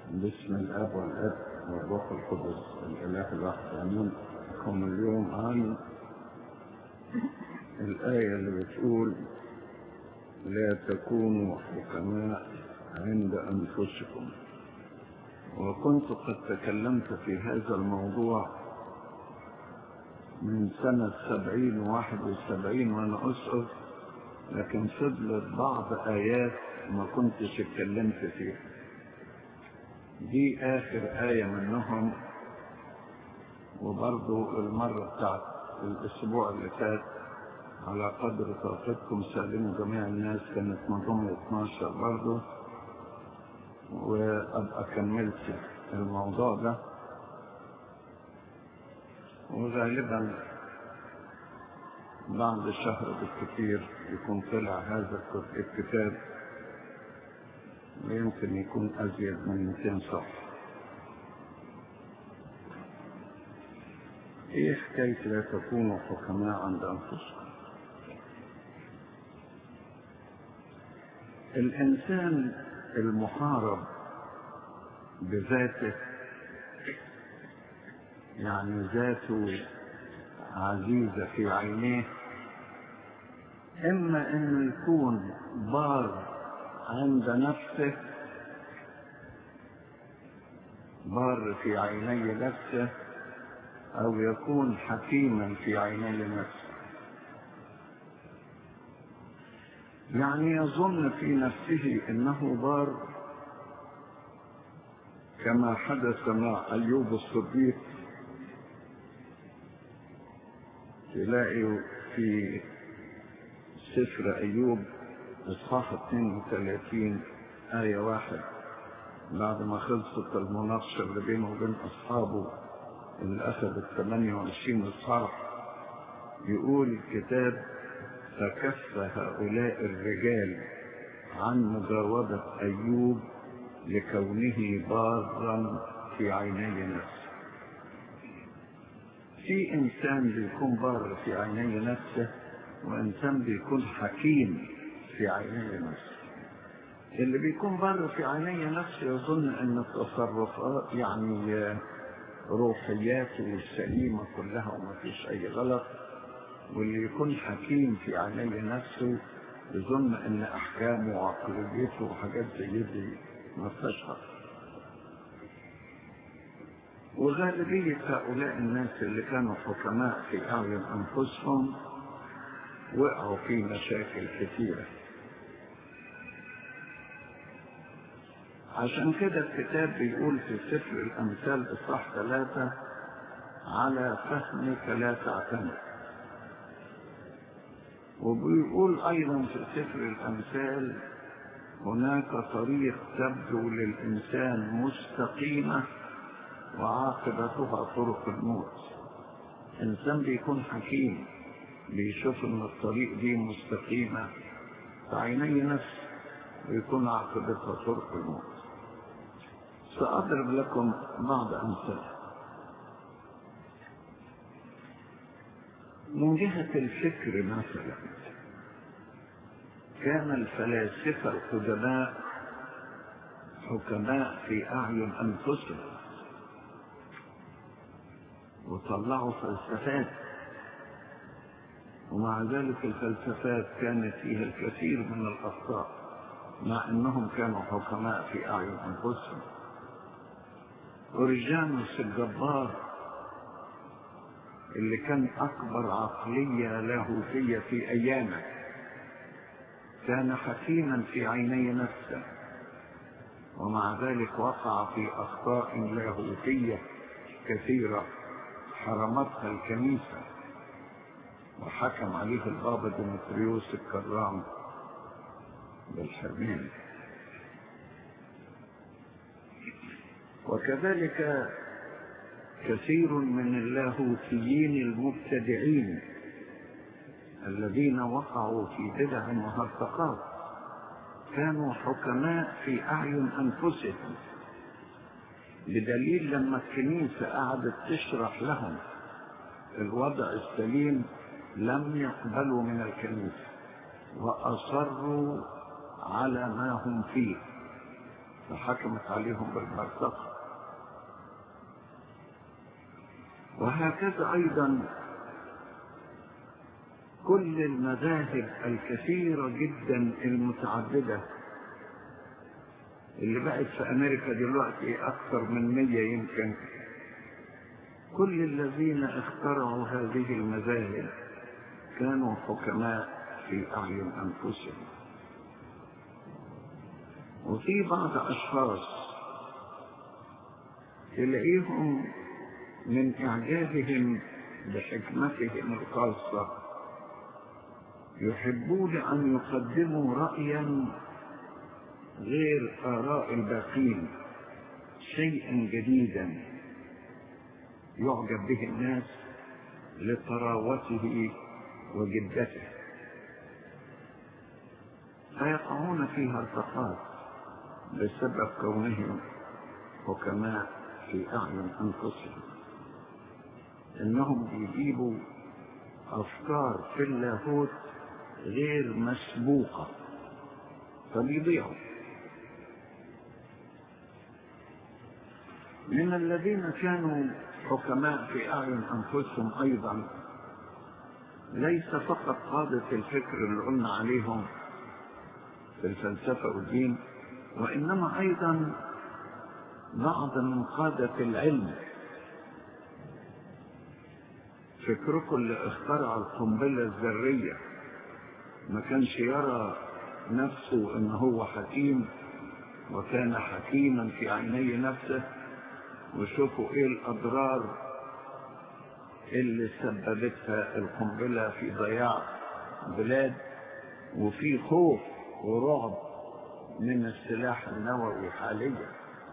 باسم الاب والاب والروح القدس الاله الواحد امين لكم اليوم عن الايه اللي بتقول لا تكونوا حكماء عند انفسكم وكنت قد تكلمت في هذا الموضوع من سنة سبعين وواحد وسبعين وأنا أسقط لكن فضلت بعض آيات ما كنتش اتكلمت فيها دي آخر آية منهم وبرضو المرة بتاعت الأسبوع اللي فات على قدر طاقتكم سلموا جميع الناس كانت منهم 12 برضو وأبقى كملت الموضوع ده وغالبا بعد شهر بالكثير يكون طلع هذا الكتاب ويمكن يكون أزيد من 200 صفحة ايه حكاية لا تكونوا حكماء عند أنفسكم الإنسان المحارب بذاته يعني ذاته عزيزة في عينيه إما أنه يكون بار عند نفسه بار في عيني نفسه أو يكون حكيما في عيني نفسه يعني يظن في نفسه انه بار كما حدث مع ايوب الصديق تلاقي في سفر ايوب اصحاح 32 آية واحد بعد ما خلصت المناقشة اللي بينه وبين أصحابه اللي أخذت 28 إصحاح يقول الكتاب فكف هؤلاء الرجال عن مجاوبة أيوب لكونه بارا في عيني نفسه في إنسان بيكون بار في عيني نفسه وإنسان بيكون حكيم في عيني نفسه اللي بيكون بار في عيني نفسه يظن أن التصرفات يعني روحياته سليمة كلها وما فيش أي غلط واللي يكون حكيم في عيني نفسه يظن ان احكامه وعقليته وحاجات زي دي ما فيهاش وغالبية هؤلاء الناس اللي كانوا حكماء في أعين أنفسهم وقعوا في مشاكل كثيرة عشان كده الكتاب بيقول في سفر الأمثال إصحاح ثلاثة على فهمك لا تعتمد وبيقول أيضا في سفر الأمثال هناك طريق تبدو للإنسان مستقيمة وعاقبتها طرق الموت إنسان بيكون حكيم بيشوف إن الطريق دي مستقيمة في عيني نفسه ويكون عاقبتها طرق الموت سأضرب لكم بعض أمثلة من جهة الفكر مثلا كان الفلاسفة القدماء حكماء في أعين أنفسهم وطلعوا فلسفات ومع ذلك الفلسفات كانت فيها الكثير من الأخطاء مع أنهم كانوا حكماء في أعين أنفسهم أورجانوس الجبار اللي كان أكبر عقلية لاهوتية في أيامه كان حكيما في عيني نفسه ومع ذلك وقع في أخطاء لاهوتية كثيرة حرمتها الكنيسة وحكم عليه البابا ديمتريوس الكرام بالحرمان وكذلك كثير من اللاهوتيين المبتدعين الذين وقعوا في بدع وهرطقات كانوا حكماء في أعين أنفسهم بدليل لما الكنيسة قعدت تشرح لهم الوضع السليم لم يقبلوا من الكنيسة وأصروا على ما هم فيه فحكمت عليهم بالبرزخ وهكذا أيضا كل المذاهب الكثيرة جدا المتعددة اللي بقت في أمريكا دلوقتي أكثر من مية يمكن كل الذين اخترعوا هذه المذاهب كانوا حكماء في أعين أنفسهم وفي بعض أشخاص تلاقيهم من إعجازهم بحكمتهم الخاصة يحبون أن يقدموا رأيا غير آراء الباقين شيئا جديدا يعجب به الناس لطراوته وجدته فيقعون في هرطقات بسبب كونهم حكماء في أعين أنفسهم إنهم بيجيبوا أفكار في اللاهوت غير مسبوقة فبيضيعوا من الذين كانوا حكماء في أعين أنفسهم أيضا ليس فقط قادة الفكر اللي قلنا عليهم في الفلسفة والدين وإنما أيضا بعض من قادة العلم فكركم اللي اخترع القنبلة الذرية ما كانش يرى نفسه ان هو حكيم وكان حكيما في عيني نفسه وشوفوا ايه الاضرار اللي سببتها القنبلة في ضياع بلاد وفي خوف ورعب من السلاح النووي حاليا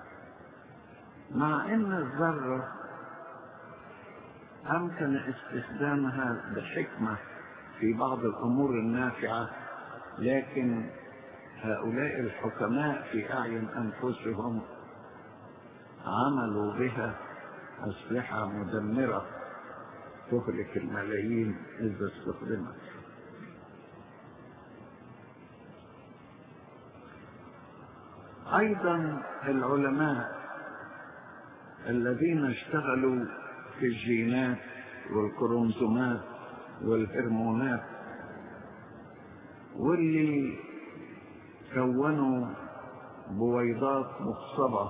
مع ان الذرة امكن استخدامها بحكمة في بعض الامور النافعة لكن هؤلاء الحكماء في اعين انفسهم عملوا بها اسلحة مدمرة تهلك الملايين اذا استخدمت ايضا العلماء الذين اشتغلوا في الجينات والكروموسومات والهرمونات واللي كونوا بويضات مخصبة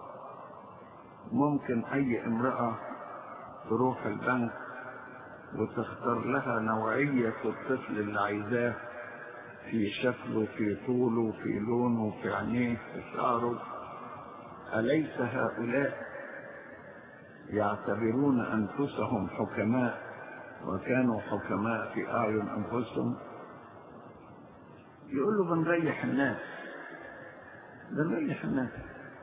ممكن أي امرأة تروح البنك وتختار لها نوعية الطفل اللي عايزاه في شكله في طوله في لونه في عينيه في شعره أليس هؤلاء يعتبرون أنفسهم حكماء وكانوا حكماء في أعين أنفسهم يقولوا بنريح الناس بنريح الناس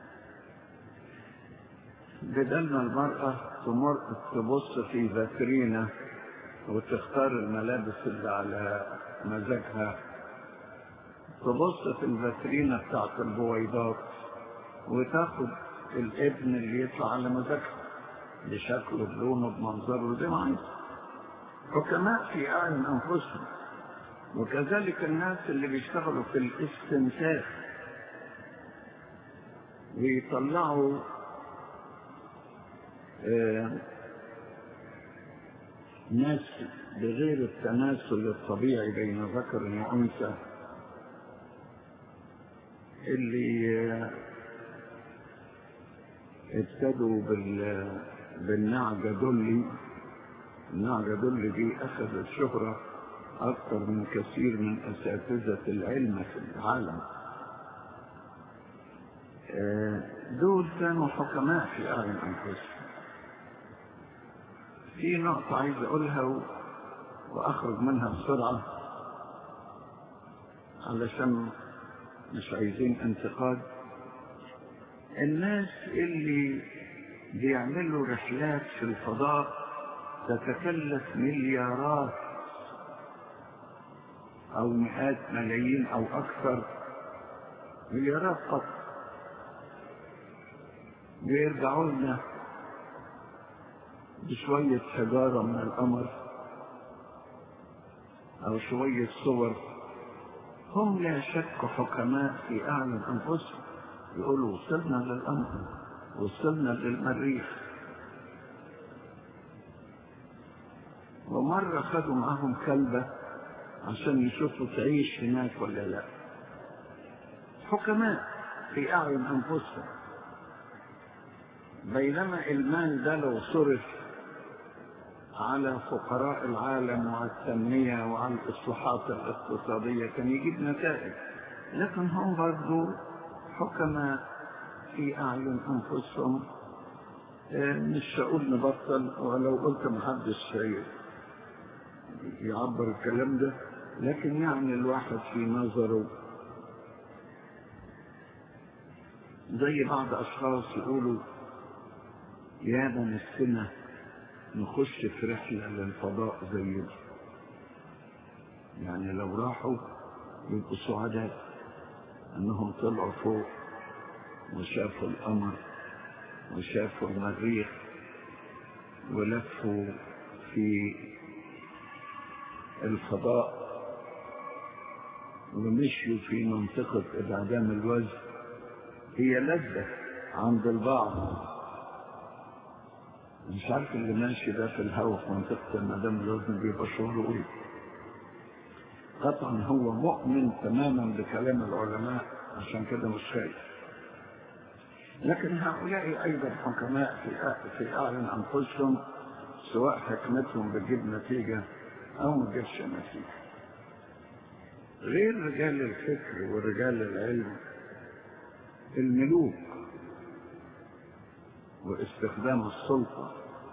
بدل ما المرأة تمر تبص في فاترينا وتختار الملابس اللي على مزاجها تبص في الفاترينا بتاعت البويضات وتاخد الابن اللي يطلع على مزاجها بشكله بلونه بمنظره زي ما عايز حكماء في أعين أنفسهم وكذلك الناس اللي بيشتغلوا في الاستنساخ ويطلعوا آه ناس بغير التناسل الطبيعي بين ذكر وأنثى اللي آه ابتدوا بال بالنعجة دولي النعجة دولي دي أخذت شهرة أكثر من كثير من أساتذة العلم في العالم دول كانوا حكماء في أعين أنفسهم في نقطة عايز أقولها وأخرج منها بسرعة علشان مش عايزين انتقاد الناس اللي بيعملوا رحلات في الفضاء تتكلف مليارات او مئات ملايين او اكثر مليارات فقط بيرجعوا لنا بشوية حجارة من القمر او شوية صور هم لا شك حكماء في اعين انفسهم يقولوا وصلنا للأمر وصلنا للمريخ ومرة خدوا معاهم كلبة عشان يشوفوا تعيش هناك ولا لا حكماء في أعين أنفسهم بينما المال ده لو صرف على فقراء العالم وعلى التنمية وعلى الإصلاحات الاقتصادية كان يجيب نتائج لكن هم برضو حكماء في أعين أنفسهم مش هقول نبطل ولو قلت محدش يعبر الكلام ده لكن يعني الواحد في نظره زي بعض أشخاص يقولوا يا نفسنا نخش في رحلة للفضاء زي دي يعني لو راحوا يبقوا سعداء انهم طلعوا فوق وشافوا القمر وشافوا المريخ ولفوا في الفضاء ومشوا في منطقة انعدام الوزن هي لذة عند البعض مش عارف اللي ماشي ده في الهواء في منطقة انعدام الوزن بيبقى شعوره ايه قطعا هو مؤمن تماما بكلام العلماء عشان كده مش خايف لكن هؤلاء ايضا حكماء في في اعين انفسهم سواء حكمتهم بتجيب نتيجه او ما تجيبش نتيجه غير رجال الفكر ورجال العلم الملوك واستخدام السلطه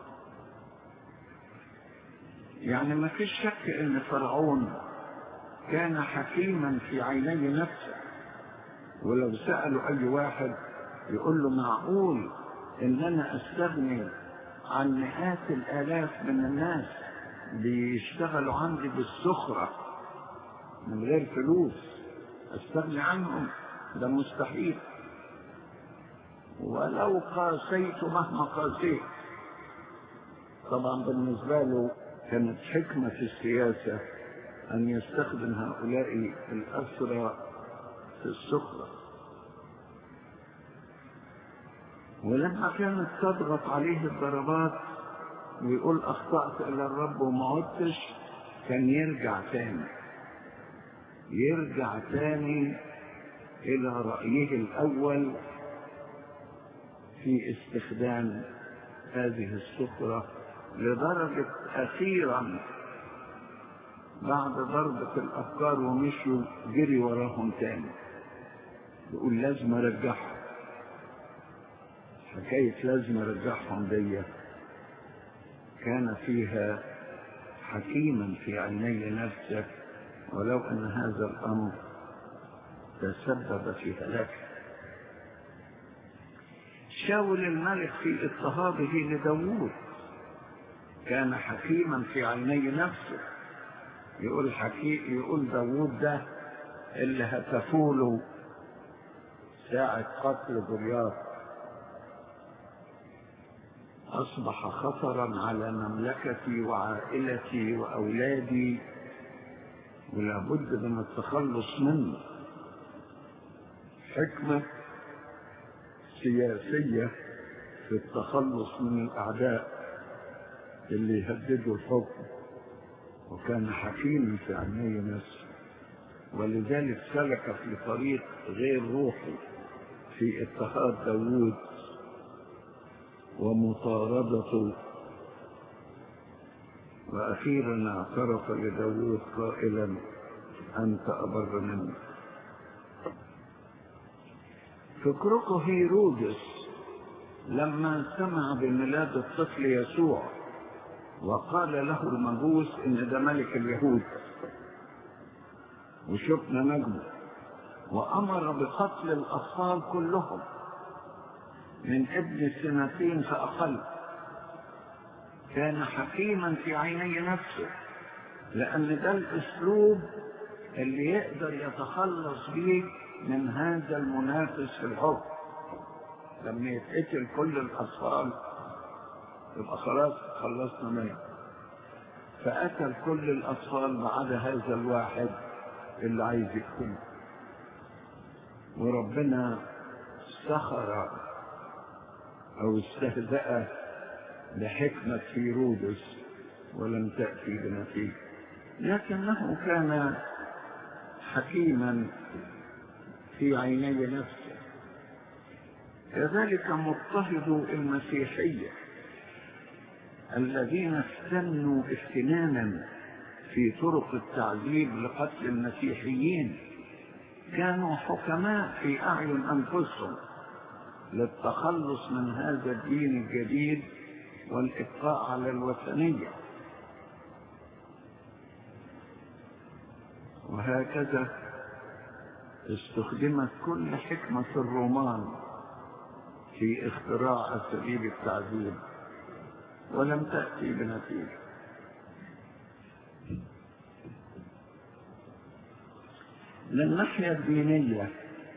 يعني ما فيش شك ان فرعون كان حكيما في عيني نفسه ولو سألوا أي واحد يقول له معقول إن أنا أستغني عن مئات الآلاف من الناس بيشتغلوا عندي بالسخرة من غير فلوس أستغني عنهم ده مستحيل ولو قاسيت مهما قاسيت طبعا بالنسبة له كانت حكمة في السياسة أن يستخدم هؤلاء الأسرى في السخرة ولما كانت تضغط عليه الضربات ويقول أخطأت إلى الرب وما عدتش كان يرجع تاني يرجع تاني إلى رأيه الأول في استخدام هذه السخرة لدرجة أخيرا بعد ضربة الأفكار ومشوا جري وراهم تاني يقول لازم أرجعهم حكاية لازم أرجعهم دي كان فيها حكيما في عيني نفسه ولو أن هذا الأمر تسبب في هلاكه شاول الملك في اضطهاده لداوود كان حكيما في عيني نفسه يقول حكي يقول داوود ده اللي هتفوا له ساعة قتل جولياث أصبح خطرا على مملكتي وعائلتي وأولادي ولابد من التخلص منه حكمة سياسية في التخلص من الأعداء اللي يهددوا الحكم وكان حكيما في عيني نفسه ولذلك سلك في طريق غير روحي في اضطهاد داوود ومطاردته وأخيرا اعترف لداوود قائلا أنت أبر مني فكركم هيرودس لما سمع بميلاد الطفل يسوع وقال له المجوس ان ده ملك اليهود وشفنا نجمه وامر بقتل الاطفال كلهم من ابن سنتين فاقل كان حكيما في عيني نفسه لان ده الاسلوب اللي يقدر يتخلص به من هذا المنافس في الحكم لما يتقتل كل الاطفال يبقى خلاص خلصنا منه فقتل كل الاطفال ما عدا هذا الواحد اللي عايز يقتله وربنا سخر أو استهزأ بحكمة هيرودس ولم تأتي بنتيجة لكنه كان حكيما في عيني نفسه كذلك مضطهدو المسيحية الذين استنوا افتنانا في طرق التعذيب لقتل المسيحيين كانوا حكماء في أعين أنفسهم للتخلص من هذا الدين الجديد والإبقاء على الوثنية وهكذا استخدمت كل حكمة الرومان في اختراع أساليب التعذيب ولم تأتي بنتيجة من الناحية الدينية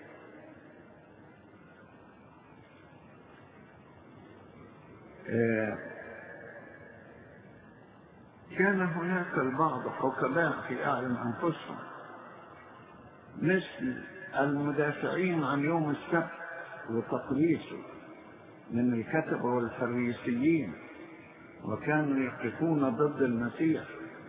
كان هناك البعض حكماء في أعين أنفسهم مثل المدافعين عن يوم السبت وتقديسه من الكتبة والفريسيين وكانوا يقفون ضد المسيح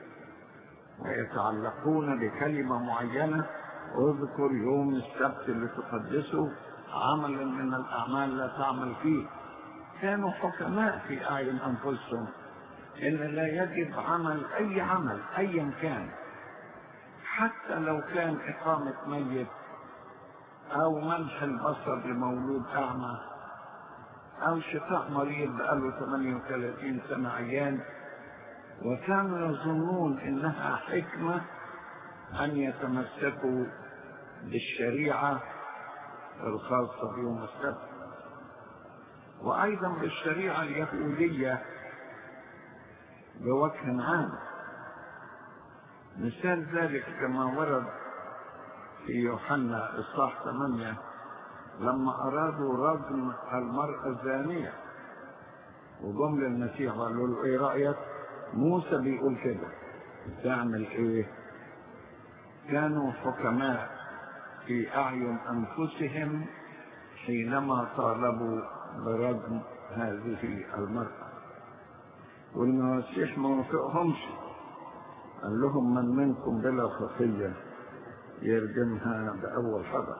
ويتعلقون بكلمة معينة اذكر يوم السبت لتقدسه عملا من الأعمال لا تعمل فيه كانوا حكماء في أعين أنفسهم إن لا يجب عمل أي عمل أيا كان حتى لو كان إقامة ميت أو منح البصر لمولود أعمى أو شفاء مريض بقاله 38 سنة عيان وكانوا يظنون إنها حكمة أن يتمسكوا بالشريعة الخاصة بيوم السبت وأيضا بالشريعة اليهودية بوجه عام مثال ذلك كما ورد في يوحنا إصحاح 8 لما أرادوا رجم المرأة الزانية وجم للمسيح وقالوا له إيه رأيك؟ موسى بيقول كده تعمل إيه؟ كانوا حكماء في أعين أنفسهم حينما طالبوا برجم هذه المرأة والمسيح ما وافقهمش قال لهم من منكم بلا خطية يرجمها بأول حجر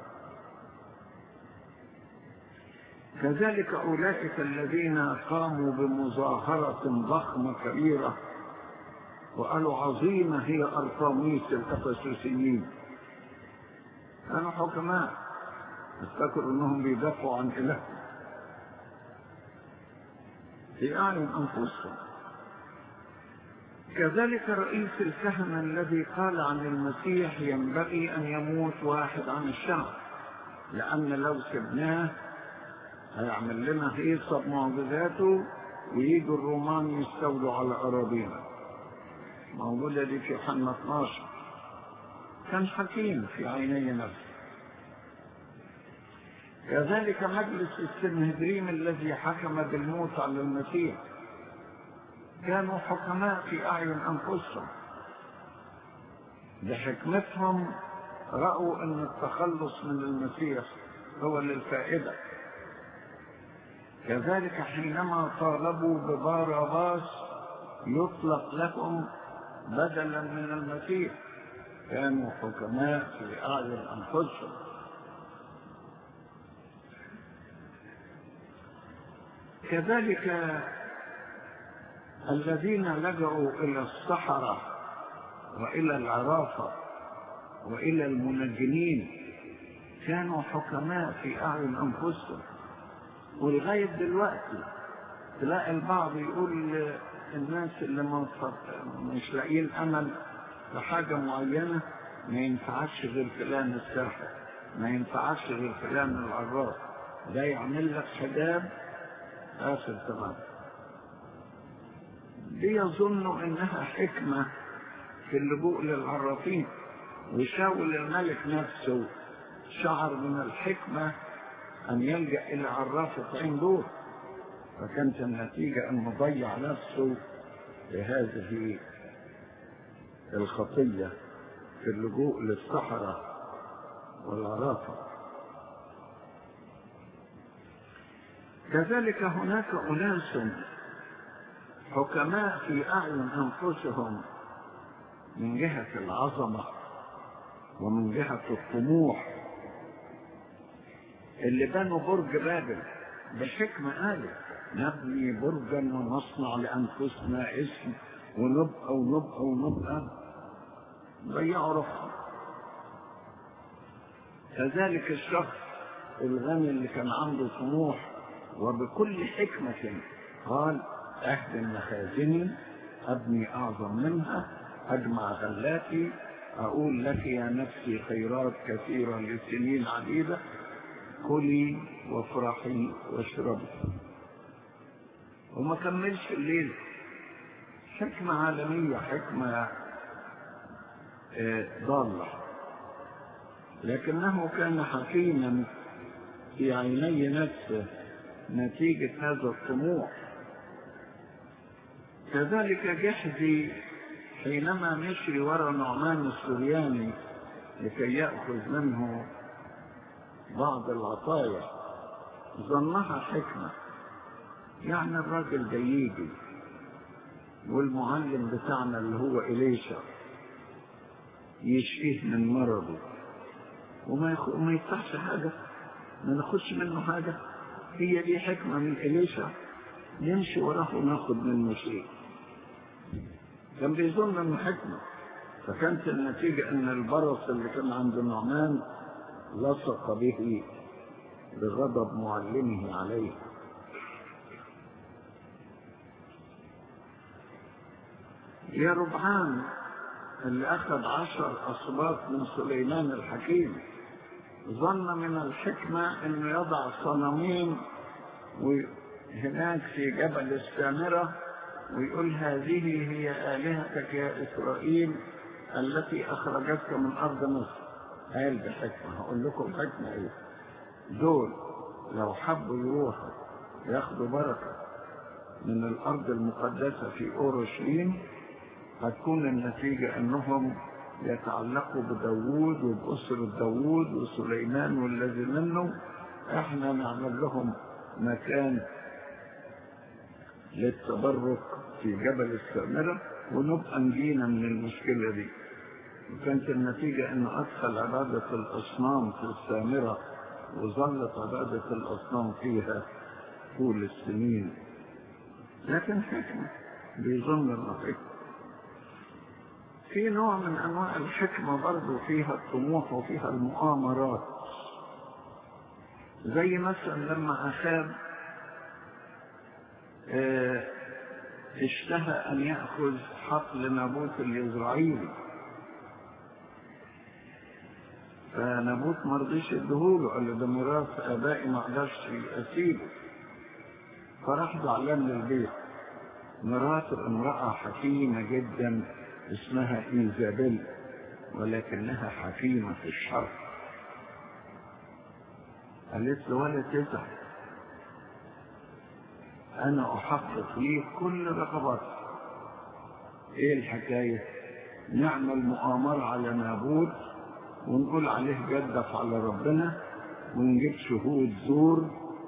كذلك أولئك الذين قاموا بمظاهرة ضخمة كبيرة وقالوا عظيمة هي أرطاميس الأفسسيين كانوا حكماء افتكروا انهم بيدافعوا عن إلههم في أعين أنفسهم كذلك رئيس الكهنة الذي قال عن المسيح ينبغي أن يموت واحد عن الشعب لأن لو سبناه هيعمل لنا هيصة بمعجزاته ويجوا الرومان يستولوا على أراضينا موجودة دي في يوحنا 12 كان حكيم في عيني نفسه كذلك مجلس السنهدريم الذي حكم بالموت على المسيح كانوا حكماء في أعين أنفسهم بحكمتهم رأوا أن التخلص من المسيح هو للفائدة كذلك حينما طالبوا بباراباس يطلق لهم بدلا من المسيح كانوا حكماء في أعين أنفسهم كذلك الذين لجأوا إلى الصحراء وإلى العرافة وإلى المنجمين كانوا حكماء في أعين أنفسهم ولغاية دلوقتي تلاقي البعض يقول الناس اللي مش لاقيين أمل في حاجة معينة ما ينفعش غير فلان الساحر ما ينفعش غير فلان العراف ده يعمل لك حجاب آخر تمام بيظنوا انها حكمة في اللجوء للعرافين وشاول الملك نفسه شعر من الحكمة ان يلجأ الى عرافة عين دور فكانت النتيجة انه ضيع نفسه بهذه الخطية في اللجوء للصحراء والعرافة كذلك هناك أناس حكماء في أعين أنفسهم من جهة العظمة ومن جهة الطموح اللي بنوا برج بابل بحكمة قالوا نبني برجا ونصنع لأنفسنا اسم ونبقى ونبقى ونبقى ضيعوا روحهم كذلك الشخص الغني اللي كان عنده طموح وبكل حكمة قال أهدم مخازني أبني أعظم منها أجمع غلاتي أقول لك يا نفسي خيرات كثيرة لسنين عديدة كلي وافرحي واشربي وما كملش الليل حكمة عالمية حكمة ضالة لكنه كان حكيما في عيني نفسه نتيجة هذا الطموح كذلك جحدي حينما مشي ورا نعمان السرياني لكي يأخذ منه بعض العطايا ظنها حكمة يعني الراجل ده يجي والمعلم بتاعنا اللي هو إليشا يشفيه من مرضه وما يخ... ما يفتحش حاجة ما ناخدش منه حاجة هي دي حكمة من إليشا نمشي وراه وناخد منه شيء كان بيظن انه حكمة فكانت النتيجة ان البرص اللي كان عند النعمان لصق به بغضب معلمه عليه يا ربعان اللي أخذ عشر أصباط من سليمان الحكيم ظن من الحكمة أنه يضع صنمين هناك في جبل السامرة ويقول هذه هي آلهتك يا إسرائيل التي أخرجتك من أرض مصر قال بحكمة هقول لكم حكمة إيه دول لو حبوا يروحوا ياخدوا بركة من الأرض المقدسة في أورشليم هتكون النتيجة أنهم يتعلقوا بداوود وبأسرة داوود وسليمان والذي منه احنا نعمل لهم مكان للتبرك في جبل السامرة ونبقى نجينا من المشكلة دي وكانت النتيجة أنه أدخل عبادة الأصنام في السامرة وظلت عبادة الأصنام فيها طول السنين لكن حكمة بيظن انه حكمة في نوع من أنواع الحكمة برضو فيها الطموح وفيها المؤامرات زي مثلا لما أخاب اه اشتهى أن يأخذ حقل نابوت الإسرائيلي فنابوت ما رضيش يديهوله قال له ده ميراث آبائي ما اقدرش أسيبه فراح زعلان للبيت مرات امرأة حكيمة جدا اسمها إيزابيل ولكنها حكيمة في الشر قالت له ولا تزعل أنا أحقق ليك كل رغباتك إيه الحكاية؟ نعمل مؤامرة على نابوت ونقول عليه جدف على ربنا ونجيب شهود زور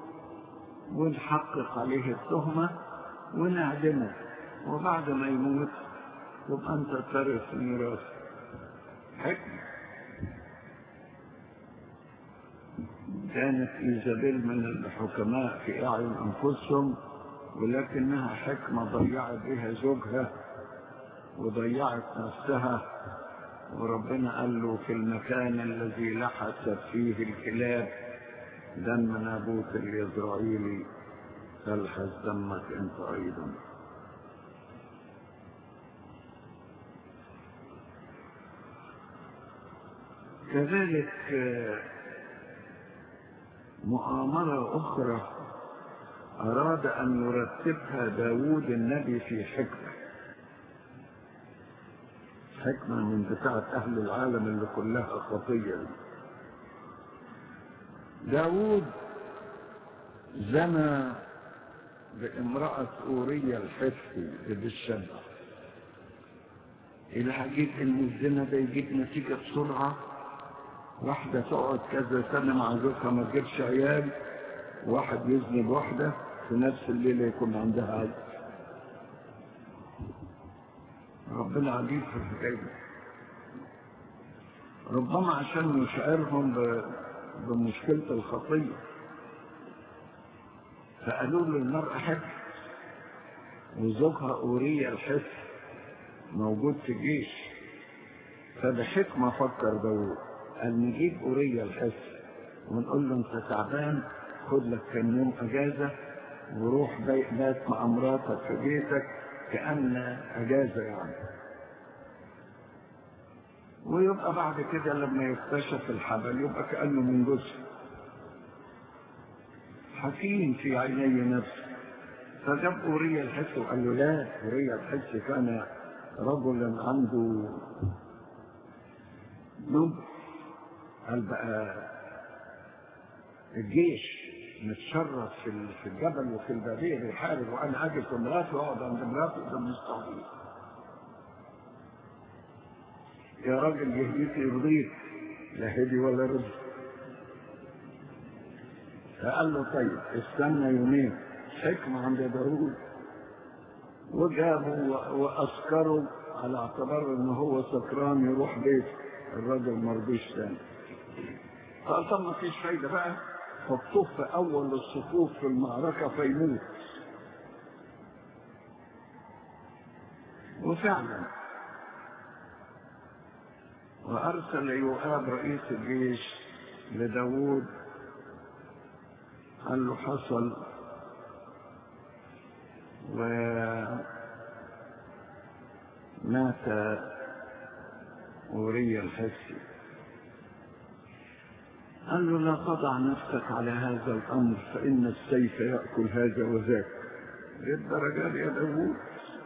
ونحقق عليه التهمة ونعدمه وبعد ما يموت يبقى أنت ترث ميراث حكمة كانت إيزابيل من الحكماء في أعين أنفسهم ولكنها حكمة ضيعت بها زوجها وضيعت نفسها وربنا قال له في المكان الذي لحست فيه الكلاب دم نابوت الإسرائيلي تلحس دمك أنت أيضا كذلك مؤامرة أخرى أراد أن يرتبها داود النبي في حكمة حكمة من بتاعة أهل العالم اللي كلها خطية داود زنى بامرأة أورية الحفي بالشبه العجيب ان الزنا ده يجيب نتيجة بسرعة واحدة تقعد كذا سنة مع زوجها ما تجيبش عيال واحد يذنب واحدة في نفس الليلة يكون عندها عيل ربنا عجيب في الحكاية دي ربما عشان يشعرهم بمشكلة الخطية فقالوا له المرأة حب وزوجها أوريا الحس موجود في الجيش فبحكمة فكر داوود قال نجيب أوريا الحس ونقول له أنت تعبان خد لك كام يوم أجازة وروح بات مع مراتك في بيتك كأن أجازة يعني ويبقى بعد كده لما يكتشف الحبل يبقى كأنه من جزء حكيم في عيني نفسه فجاب أوريا الحس وقال له لا أوريا الحس كان رجلا عنده نبل قال بقى الجيش متشرف في في الجبل وفي البرية بيحارب وانا اجي في مراتي واقعد عند مراتي ده مستحيل يا راجل جهديتي يرضيك لا هدي ولا رضي فقال له طيب استنى يومين حكمة عند داوود وجابه وأسكره على اعتبار ان هو سكران يروح بيت الراجل ما رضيش تاني قال طب ما فيش فايدة بقى حطوه في أول الصفوف في المعركة فيموت وفعلا وأرسل يؤاب رئيس الجيش لداود قال له حصل ومات أوريا الحسي قال له لا تضع نفسك على هذا الأمر فإن السيف يأكل هذا وذاك للدرجة دي يا داوود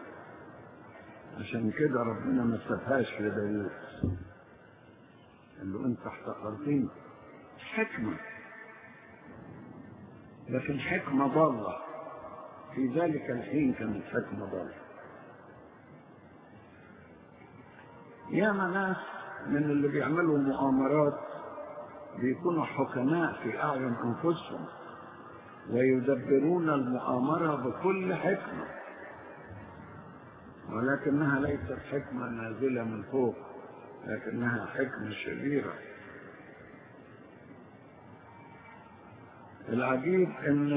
عشان كده ربنا ما سابهاش لداوود قال له انت احتقرتني حكمة لكن حكمة ضالة في ذلك الحين كانت حكمة ضالة ياما ناس من اللي بيعملوا مؤامرات بيكونوا حكماء في أعين أنفسهم ويدبرون المؤامرة بكل حكمة ولكنها ليست حكمة نازلة من فوق لكنها حكمة شريرة العجيب ان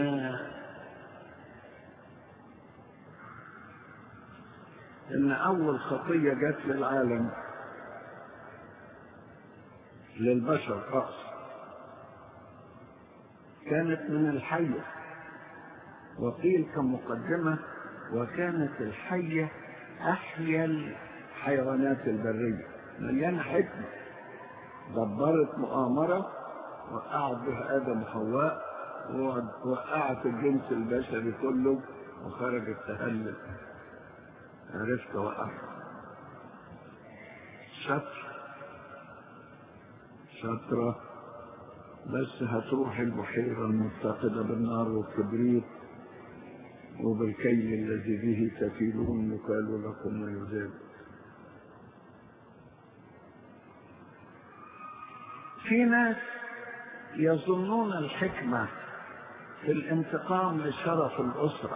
ان اول خطية جت للعالم للبشر رأس كانت من الحية وقيل كمقدمة وكانت الحية أحيا الحيوانات البرية مليانة حكمة دبرت مؤامرة وقعت بها آدم وحواء ووقعت الجنس البشري كله وخرجت تهلل عرفت وقعت شطر شطرة بس هتروح البحيرة المتقدة بالنار والكبريت وبالكيل الذي به تكيلون يكال لكم ويزال في ناس يظنون الحكمة في الانتقام لشرف الأسرة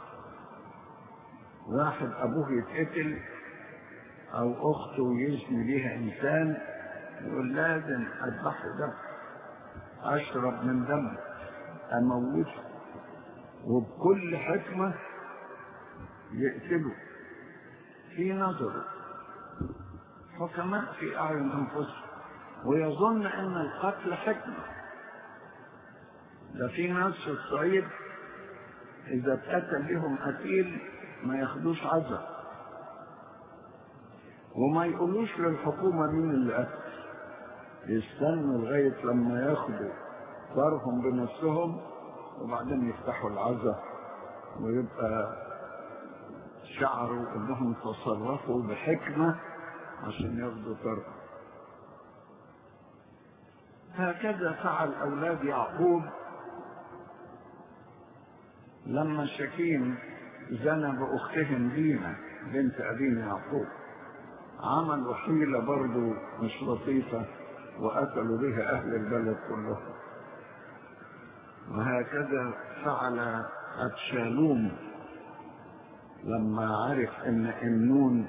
واحد أبوه يتقتل أو أخته يزني بيها إنسان يقول لازم أذبحه دم أشرب من دمه أموته وبكل حكمة يقتله في نظره حكماء في أعين أنفسهم ويظن أن القتل حكمة ده في ناس في الصعيد إذا اتقتل لهم قتيل ما ياخدوش عزا وما يقولوش للحكومة مين اللي قتل يستنوا لغاية لما ياخدوا صارهم بنفسهم وبعدين يفتحوا العزا ويبقى شعروا انهم تصرفوا بحكمة عشان ياخدوا طرف هكذا فعل اولاد يعقوب لما شكيم زنى باختهم دينا بنت ابينا يعقوب عملوا حيلة برضو مش لطيفة وقتلوا بها أهل البلد كلهم وهكذا فعل أبشالوم لما عرف ان امنون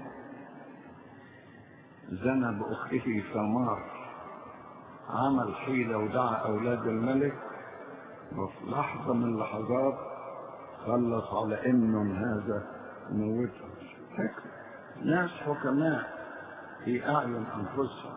زنى باخته ثمار عمل حيلة ودعا اولاد الملك وفي لحظة من اللحظات خلص على امنون هذا موته حكم ناس حكماء في اعين انفسهم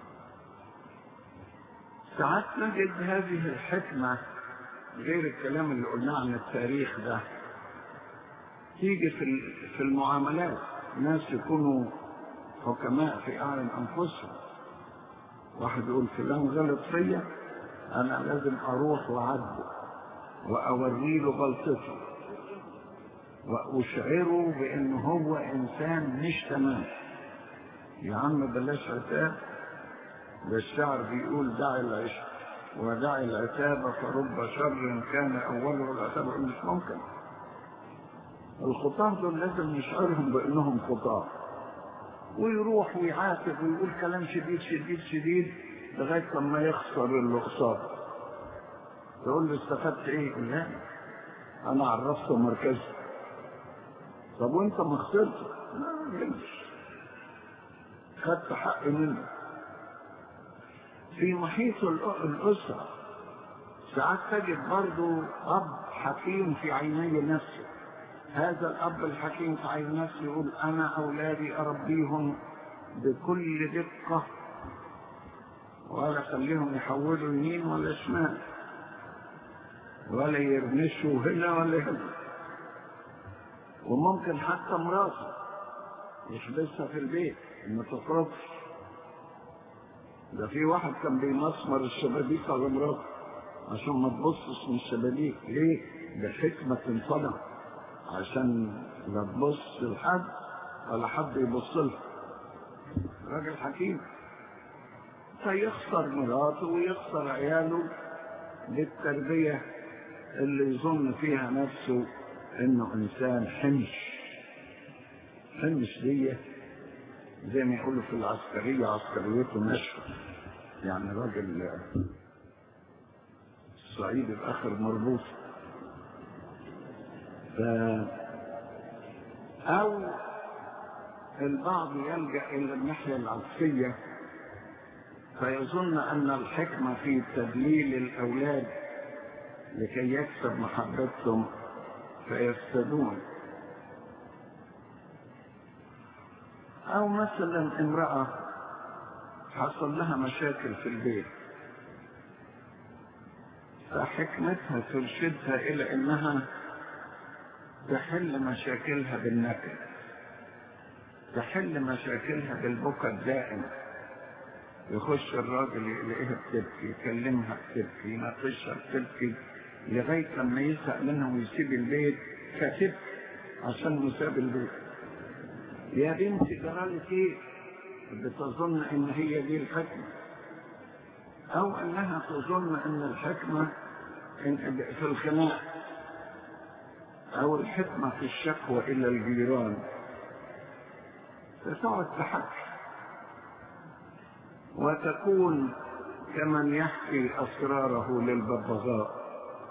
ساعات نجد هذه الحكمة غير الكلام اللي قلناه عن التاريخ ده تيجي في في المعاملات ناس يكونوا حكماء في اعين انفسهم واحد يقول فلان غلط فيا انا لازم اروح واعاتبه واوري له غلطته واشعره بان هو انسان مش تمام يا عم بلاش عتاب ده الشعر بيقول دع العشق ودع العتاب فرب شر كان اوله العتاب مش ممكن الخطاة دول لازم نشعرهم بانهم خطاة ويروح ويعاتب ويقول كلام شديد شديد شديد لغاية لما يخسر اللي قصاده تقول له استفدت ايه؟ لا انا عرفته مركزه طب وانت ما خسرت؟ لا مش خدت حقي منه في محيط الأسرة ساعات تجد برضه أب حكيم في عيني نفسه هذا الأب الحكيم في عين نفسه يقول أنا أولادي أربيهم بكل دقة ولا أخليهم يحولوا يمين ولا شمال ولا يرمشوا هنا ولا هنا وممكن حتى مراته يحبسها في البيت ما تخرجش ده في واحد كان بيمسمر الشبابيك على مراته عشان ما تبصش من الشبابيك ليه؟ ده حكمة تنصنع عشان لا تبص لحد ولا حد يبص لها راجل حكيم فيخسر مراته ويخسر عياله بالتربية اللي يظن فيها نفسه انه انسان حمش حمش دي زي ما يقولوا في العسكرية عسكريته نشفة يعني راجل صعيدي بآخر مربوط ف أو البعض يلجأ إلى الناحية العكسية فيظن أن الحكمة في تدليل الأولاد لكي يكسب محبتهم فيفسدون أو مثلا امرأة حصل لها مشاكل في البيت فحكمتها ترشدها إلى أنها تحل مشاكلها بالنكد تحل مشاكلها بالبكاء الدائم يخش الراجل يلاقيها بتبكي يكلمها بتبكي يناقشها بتبكي لغاية لما يزهق منها ويسيب البيت فتبكي عشان مساب البيت يا بنتي جرالك ايه بتظن ان هي دي الحكمة او انها تظن ان الحكمة إن في الخناق او الحكمة في الشكوى الى الجيران فتقعد تحكي وتكون كمن يحكي اسراره للببغاء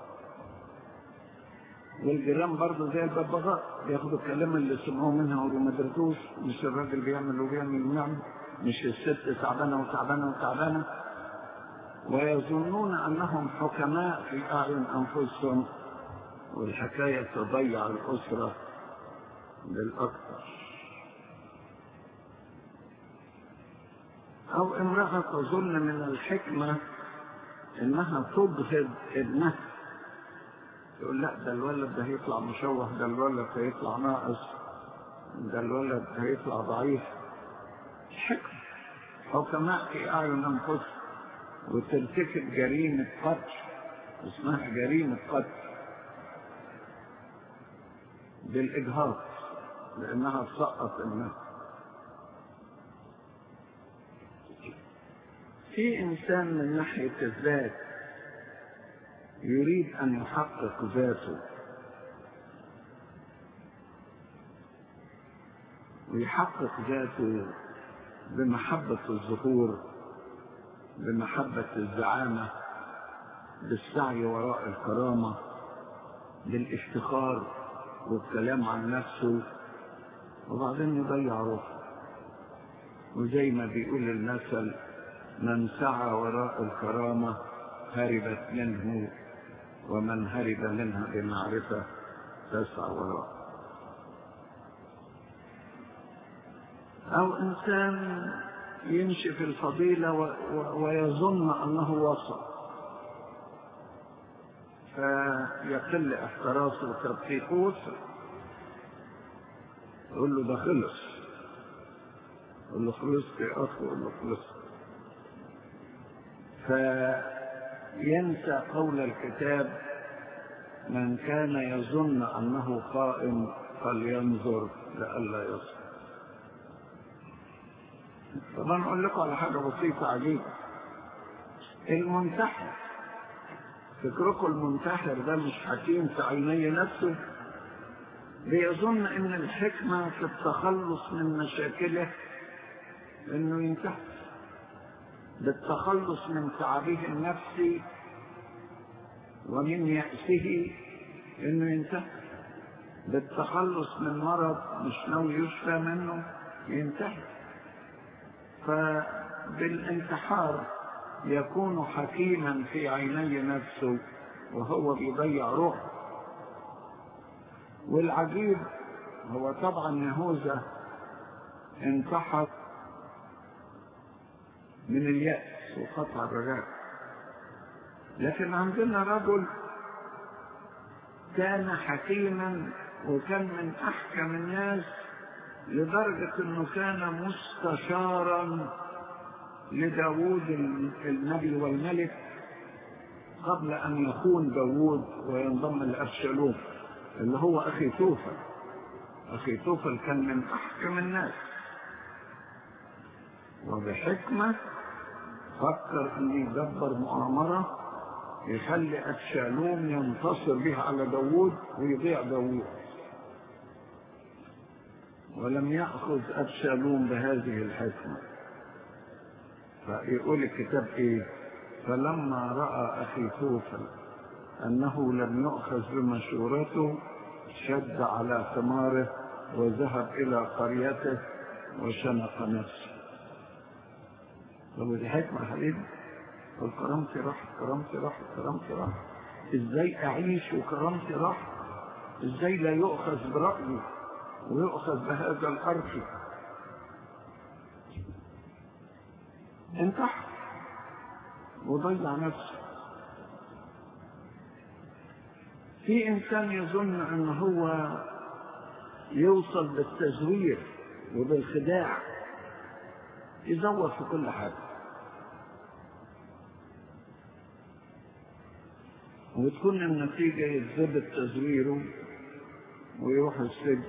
والجيران برضه زي الببغاء بياخدوا الكلام اللي سمعوه منها وما درتوش مش الراجل بيعمل وبيعمل ويعمل مش الست تعبانه وتعبانه وتعبانه ويظنون انهم حكماء في اعين انفسهم والحكايه تضيع الاسره بالاكثر او امراه تظن من الحكمه انها تبغض ابنها يقول لا ده الولد ده هيطلع مشوه ده الولد هيطلع ناقص ده الولد هيطلع ضعيف حكم حكماء في اعين انفسهم وترتكب جريمة قتل اسمها جريمة قتل بالإجهاض لأنها تسقط الناس في إنسان من ناحية الذات يريد أن يحقق ذاته ويحقق ذاته بمحبة الظهور بمحبة الزعامة بالسعي وراء الكرامة بالافتخار والكلام عن نفسه وبعدين يضيع روحه وزي ما بيقول المثل من سعى وراء الكرامة هربت منه ومن هرب منها بمعرفة تسعى وراء أو إنسان يمشي في الفضيلة و... و... ويظن أنه وصل فيقل احتراسه وتدقيقه وصل يقول له ده خلص يقول له خلصت يا أخي يقول له خلصت فينسى قول الكتاب من كان يظن أنه قائم فلينظر لئلا يصل طبعا أقول لكم على حاجة بسيطة عجيبة المنتحر فكركم المنتحر ده مش حكيم في عيني نفسه بيظن ان الحكمة في التخلص من مشاكله انه ينتحر بالتخلص من تعبه النفسي ومن يأسه انه ينتحر بالتخلص من مرض مش ناوي يشفى منه ينتحر فبالانتحار يكون حكيما في عيني نفسه وهو بيضيع روحه والعجيب هو طبعا يهوذا انتحر من اليأس وقطع الرجاء لكن عندنا رجل كان حكيما وكان من احكم الناس لدرجة انه كان مستشارا لداود النبي والملك قبل ان يكون داود وينضم لأبشالوم اللي هو اخي توفل اخي توفل كان من احكم الناس وبحكمة فكر ان يدبر مؤامرة يخلي أبشالوم ينتصر بها على داوود ويضيع داوود ولم يأخذ أبشالوم بهذه الحكمة فيقول الكتاب إيه فلما رأى أخي توفل أنه لم يؤخذ بمشورته شد على ثماره وذهب إلى قريته وشنق نفسه طب دي حكمة حبيبي والكرامتي راحت كرامتي راحت كرامتي راحت ازاي اعيش وكرامتي راحت ازاي لا يؤخذ برأيي ويؤخذ بهذا الأرض انتحر وضيع نفسه في انسان يظن ان هو يوصل بالتزوير وبالخداع يزور في كل حاجه وتكون النتيجة يتثبت تزويره ويروح السجن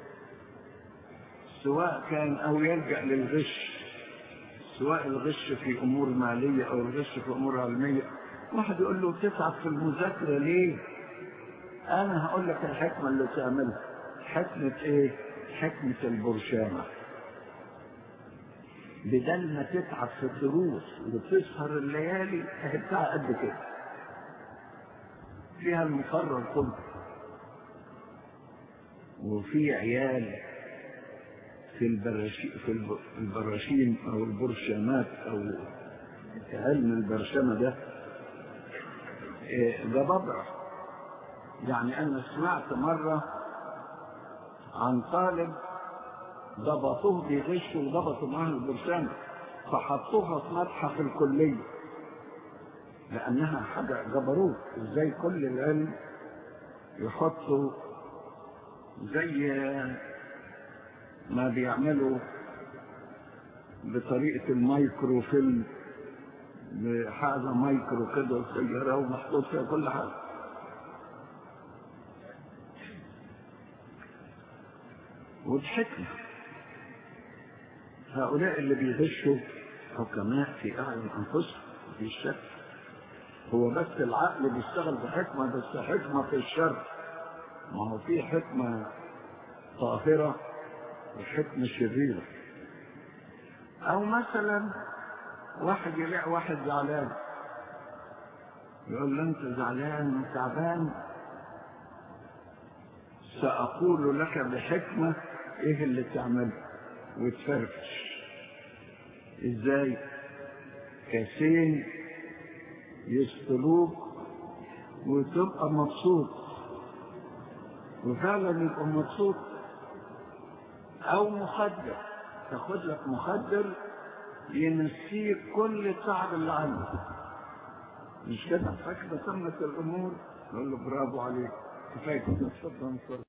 سواء كان أو يلجأ للغش سواء الغش في أمور مالية أو الغش في أمور علمية واحد يقول له تتعب في المذاكرة ليه؟ أنا هقول لك الحكمة اللي تعملها حكمة إيه؟ حكمة البرشامة بدل ما تتعب في الدروس وتسهر الليالي هتبقى قد كده فيها المقرر كله وفي عيال في البراشين في البراشين او البرشامات او علم البرشمه ده جبابره يعني انا سمعت مره عن طالب ضبطوه بيغش وضبطوا معاه البرشامه فحطوها في متحف الكليه لأنها حاجة جبروت ازاي كل العلم يحطوا زي ما بيعملوا بطريقة المايكرو فيلم بحاجة مايكرو كده صغيرة ومحطوط فيها كل حاجة وبحكمة هؤلاء اللي بيغشوا حكماء في أعين أنفسهم في الشك هو بس العقل بيشتغل بحكمة بس حكمة في الشر ما هو في حكمة طاهرة وحكمة شريرة أو مثلا واحد يلاقي واحد زعلان يقول له انت زعلان وتعبان سأقول لك بحكمة ايه اللي تعمله وتفرفش ازاي كاسين يسطلوك وتبقى مبسوط وفعلا يبقى مبسوط او مخدر تاخد لك مخدر ينسيك كل التعب اللي عندك مش كده فاكر تمت الامور نقول له برافو عليك كفايه كده اتفضل